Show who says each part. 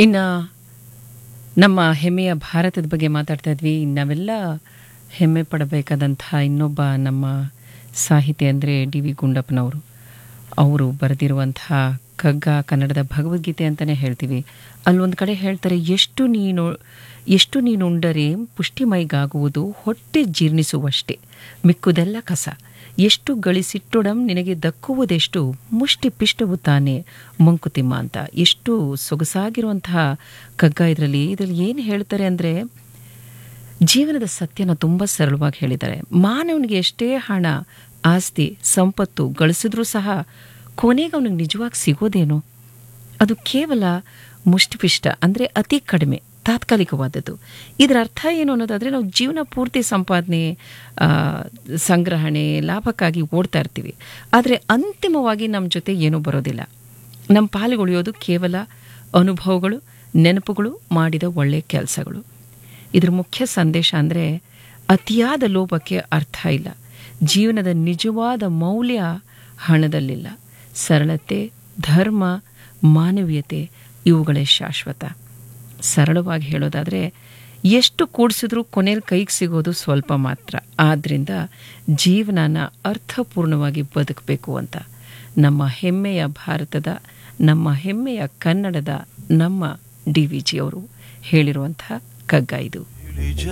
Speaker 1: ಇನ್ನು ನಮ್ಮ ಹೆಮ್ಮೆಯ ಭಾರತದ ಬಗ್ಗೆ ಮಾತಾಡ್ತಾ ಇದ್ವಿ ನಾವೆಲ್ಲ ಹೆಮ್ಮೆ ಪಡಬೇಕಾದಂತಹ ಇನ್ನೊಬ್ಬ ನಮ್ಮ ಸಾಹಿತಿ ಅಂದರೆ ಡಿ ವಿ ಗುಂಡಪ್ಪನವರು ಅವರು ಬರೆದಿರುವಂತಹ ಕಗ್ಗ ಕನ್ನಡದ ಭಗವದ್ಗೀತೆ ಅಂತಲೇ ಹೇಳ್ತೀವಿ ಅಲ್ಲೊಂದು ಕಡೆ ಹೇಳ್ತಾರೆ ಎಷ್ಟು ನೀನು ಎಷ್ಟು ನೀನು ಉಂಡರೆ ಪುಷ್ಟಿಮೈಗಾಗುವುದು ಹೊಟ್ಟೆ ಜೀರ್ಣಿಸುವಷ್ಟೇ ಮಿಕ್ಕುದೆಲ್ಲ ಕಸ ಎಷ್ಟು ಗಳಿಸಿಟ್ಟೊಡಂ ನಿನಗೆ ದಕ್ಕುವುದೆಷ್ಟು ಮುಷ್ಟಿ ಪಿಷ್ಟವು ತಾನೇ ಮಂಕುತಿಮ್ಮ ಅಂತ ಎಷ್ಟು ಸೊಗಸಾಗಿರುವಂತಹ ಕಗ್ಗ ಇದರಲ್ಲಿ ಇದರಲ್ಲಿ ಏನು ಹೇಳ್ತಾರೆ ಅಂದರೆ ಜೀವನದ ಸತ್ಯನ ತುಂಬ ಸರಳವಾಗಿ ಹೇಳಿದ್ದಾರೆ ಮಾನವನಿಗೆ ಎಷ್ಟೇ ಹಣ ಆಸ್ತಿ ಸಂಪತ್ತು ಗಳಿಸಿದ್ರೂ ಸಹ ಕೊನೆಗೆ ಅವನಿಗೆ ನಿಜವಾಗಿ ಸಿಗೋದೇನು ಅದು ಕೇವಲ ಮುಷ್ಟಿಪಿಷ್ಟ ಅಂದರೆ ಅತಿ ಕಡಿಮೆ ತಾತ್ಕಾಲಿಕವಾದದ್ದು ಇದರ ಅರ್ಥ ಏನು ಅನ್ನೋದಾದರೆ ನಾವು ಜೀವನ ಪೂರ್ತಿ ಸಂಪಾದನೆ ಆ, ಸಂಗ್ರಹಣೆ ಲಾಭಕ್ಕಾಗಿ ಓಡ್ತಾ ಇರ್ತೀವಿ ಆದರೆ ಅಂತಿಮವಾಗಿ ನಮ್ಮ ಜೊತೆ ಏನೂ ಬರೋದಿಲ್ಲ ನಮ್ಮ ಪಾಲ್ಗೊಳಿಯೋದು ಕೇವಲ ಅನುಭವಗಳು ನೆನಪುಗಳು ಮಾಡಿದ ಒಳ್ಳೆಯ ಕೆಲಸಗಳು ಇದ್ರ ಮುಖ್ಯ ಸಂದೇಶ ಅಂದರೆ ಅತಿಯಾದ ಲೋಭಕ್ಕೆ ಅರ್ಥ ಇಲ್ಲ ಜೀವನದ ನಿಜವಾದ ಮೌಲ್ಯ ಹಣದಲ್ಲಿಲ್ಲ ಸರಳತೆ ಧರ್ಮ ಮಾನವೀಯತೆ ಇವುಗಳೇ ಶಾಶ್ವತ ಸರಳವಾಗಿ ಹೇಳೋದಾದರೆ ಎಷ್ಟು ಕೂಡಿಸಿದ್ರೂ ಕೊನೆಯಲ್ಲಿ ಕೈಗೆ ಸಿಗೋದು ಸ್ವಲ್ಪ ಮಾತ್ರ ಆದ್ದರಿಂದ ಜೀವನನ ಅರ್ಥಪೂರ್ಣವಾಗಿ ಬದುಕಬೇಕು ಅಂತ ನಮ್ಮ ಹೆಮ್ಮೆಯ ಭಾರತದ ನಮ್ಮ ಹೆಮ್ಮೆಯ ಕನ್ನಡದ ನಮ್ಮ ಡಿ ವಿ ಜಿಯವರು ಹೇಳಿರುವಂಥ ಕಗ್ಗ ಇದು
Speaker 2: ಇಳಿಜ